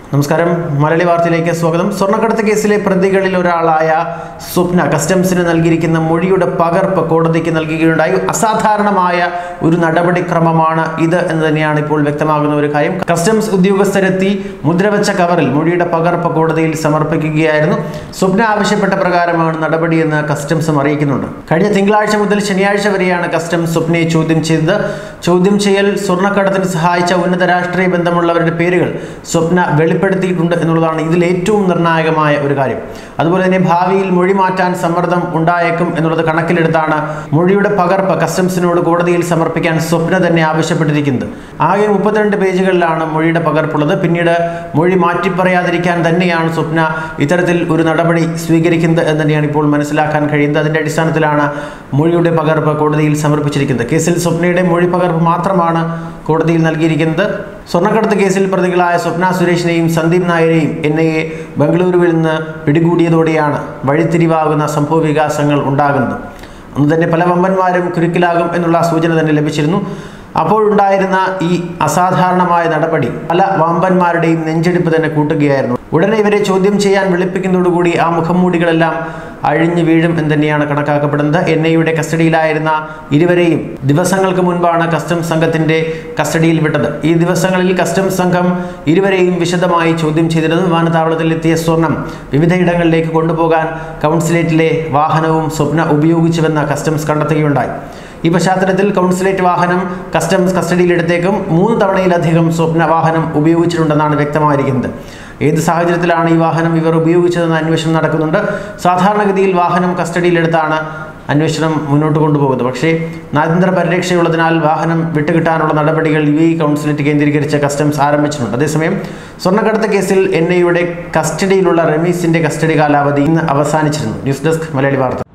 നമസ്കാരം മലയാളി വാർത്തയിലേക്ക് സ്വാഗതം സ്വർണ്ണക്കടത്ത് കേസിലെ പ്രതികളിൽ ഒരാളായ സ്വപ്ന കസ്റ്റംസിന് നൽകിയിരിക്കുന്ന മൊഴിയുടെ പകർപ്പ് കോടതിക്ക് നൽകുകയുണ്ടായി അസാധാരണമായ ഒരു നടപടിക്രമമാണ് ഇത് എന്ന് തന്നെയാണ് ഇപ്പോൾ വ്യക്തമാകുന്ന ഒരു കാര്യം കസ്റ്റംസ് ഉദ്യോഗസ്ഥരെത്തി മുദ്രവെച്ച കവറിൽ മൊഴിയുടെ പകർപ്പ് കോടതിയിൽ സമർപ്പിക്കുകയായിരുന്നു സ്വപ്ന ആവശ്യപ്പെട്ട പ്രകാരമാണ് നടപടിയെന്ന് കസ്റ്റംസും അറിയിക്കുന്നുണ്ട് കഴിഞ്ഞ തിങ്കളാഴ്ച മുതൽ ശനിയാഴ്ച വരെയാണ് കസ്റ്റംസ് സ്വപ്നയെ ചോദ്യം ചെയ്തത് ചോദ്യം ചെയ്യൽ സ്വർണ്ണക്കടത്തിന് സഹായിച്ച ഉന്നത രാഷ്ട്രീയ ബന്ധമുള്ളവരുടെ പേരുകൾ സ്വപ്ന വെളിപ്പെടുത്തിയിട്ടുണ്ട് എന്നുള്ളതാണ് ഇതിൽ ഏറ്റവും നിർണായകമായ ഒരു കാര്യം അതുപോലെ തന്നെ ഭാവിയിൽ മൊഴി മാറ്റാൻ സമ്മർദ്ദം ഉണ്ടായേക്കും എന്നുള്ളത് കണക്കിലെടുത്താണ് മൊഴിയുടെ പകർപ്പ് കസ്റ്റംസിനോട് കോടതിയിൽ സമർപ്പിക്കാൻ സ്വപ്ന തന്നെ ആവശ്യപ്പെട്ടിരിക്കുന്നത് ആകെ മുപ്പത്തിരണ്ട് പേജുകളിലാണ് മൊഴിയുടെ പകർപ്പുള്ളത് പിന്നീട് മൊഴി മാറ്റിപ്പറയാതിരിക്കാൻ തന്നെയാണ് സ്വപ്ന ഇത്തരത്തിൽ ഒരു നടപടി സ്വീകരിക്കുന്നത് എന്ന് തന്നെയാണ് ഇപ്പോൾ മനസ്സിലാക്കാൻ കഴിയുന്നത് അതിന്റെ അടിസ്ഥാനത്തിലാണ് മൊഴിയുടെ പകർപ്പ് കോടതിയിൽ സമർപ്പിച്ചിരിക്കുന്നത് കേസിൽ സ്വപ്നയുടെ മൊഴി പകർപ്പ് മാത്രമാണ് കോടതിയിൽ നൽകിയിരിക്കുന്നത് സ്വർണ്ണക്കടത്ത് കേസിൽ പ്രതികളായ സ്വപ്ന സുരേഷിനെയും സന്ദീപ് നായരെയും എൻ ഐ എ ബംഗളൂരുവിൽ നിന്ന് പിടികൂടിയതോടെയാണ് വഴിത്തിരിവാകുന്ന സംഭവ വികാസങ്ങൾ ഉണ്ടാകുന്നത് അന്ന് തന്നെ പല വമ്പന്മാരും കുരുക്കിലാകും എന്നുള്ള സൂചന തന്നെ ലഭിച്ചിരുന്നു അപ്പോഴുണ്ടായിരുന്ന ഈ അസാധാരണമായ നടപടി പല വമ്പന്മാരുടെയും നെഞ്ചെടുപ്പ് തന്നെ കൂട്ടുകയായിരുന്നു ഉടനെ ഇവരെ ചോദ്യം ചെയ്യാൻ വിളിപ്പിക്കുന്നതോടുകൂടി ആ മുഖംമൂടികളെല്ലാം അഴിഞ്ഞു വീഴും എന്ന് തന്നെയാണ് കണക്കാക്കപ്പെടുന്നത് എൻ ഐയുടെ കസ്റ്റഡിയിലായിരുന്ന ഇരുവരെയും ദിവസങ്ങൾക്ക് മുൻപാണ് കസ്റ്റംസ് സംഘത്തിന്റെ കസ്റ്റഡിയിൽ വിട്ടത് ഈ ദിവസങ്ങളിൽ കസ്റ്റംസ് സംഘം ഇരുവരെയും വിശദമായി ചോദ്യം ചെയ്തിരുന്നു വിമാനത്താവളത്തിൽ എത്തിയ സ്വർണം വിവിധയിടങ്ങളിലേക്ക് കൊണ്ടുപോകാൻ കൗൺസിലേറ്റിലെ വാഹനവും സ്വപ്ന ഉപയോഗിച്ചുവെന്ന് കസ്റ്റംസ് കണ്ടെത്തുകയുണ്ടായി ഈ പശ്ചാത്തലത്തിൽ കൗൺസിലേറ്റ് വാഹനം കസ്റ്റംസ് കസ്റ്റഡിയിലെടുത്തേക്കും മൂന്ന് തവണയിലധികം സ്വപ്ന വാഹനം ഉപയോഗിച്ചിട്ടുണ്ടെന്നാണ് വ്യക്തമായിരിക്കുന്നത് ഏത് സാഹചര്യത്തിലാണ് ഈ വാഹനം ഇവർ ഉപയോഗിച്ചതെന്ന് അന്വേഷണം നടക്കുന്നുണ്ട് സാധാരണഗതിയിൽ വാഹനം കസ്റ്റഡിയിലെടുത്താണ് അന്വേഷണം മുന്നോട്ട് കൊണ്ടുപോകുന്നത് പക്ഷേ നയതന്ത്ര പരിരക്ഷയുള്ളതിനാൽ വാഹനം വിട്ടുകിട്ടാനുള്ള നടപടികൾ യു എ കൗൺസിലേറ്റ് കേന്ദ്രീകരിച്ച് കസ്റ്റംസ് ആരംഭിച്ചിട്ടുണ്ട് അതേസമയം സ്വർണ്ണക്കടത്ത് കേസിൽ എൻ ഐയുടെ കസ്റ്റഡിയിലുള്ള റമീസിന്റെ കസ്റ്റഡി കാലാവധി ഇന്ന് അവസാനിച്ചിരുന്നു ന്യൂസ് ഡെസ്ക് മലയാളി വാർത്ത